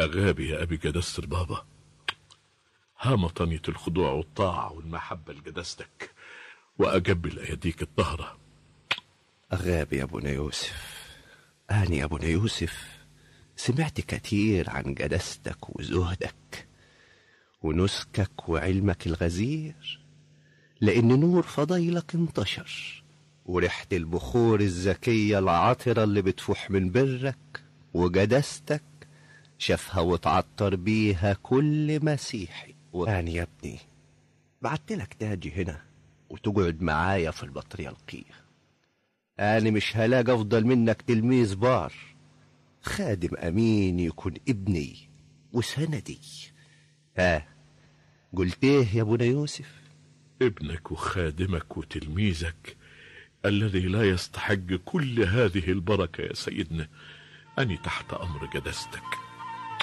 أغابي يا أبي جدست البابا ها مطنية الخضوع والطاعة والمحبة لجدستك وأجبل أيديك الطهرة أغابي يا أبونا يوسف أنا يا أبونا يوسف سمعت كتير عن جدستك وزهدك ونسكك وعلمك الغزير لأن نور فضيلك انتشر وريحة البخور الزكية العطرة اللي بتفوح من برك وجدستك شافها وتعطر بيها كل مسيحي وأنا يا ابني بعتلك تاجي هنا وتقعد معايا في البطريركية أنا مش هلاقي أفضل منك تلميذ بار خادم أمين يكون ابني وسندي ها قلت ايه يا ابونا يوسف ابنك وخادمك وتلميذك الذي لا يستحق كل هذه البركة يا سيدنا أني تحت أمر جدستك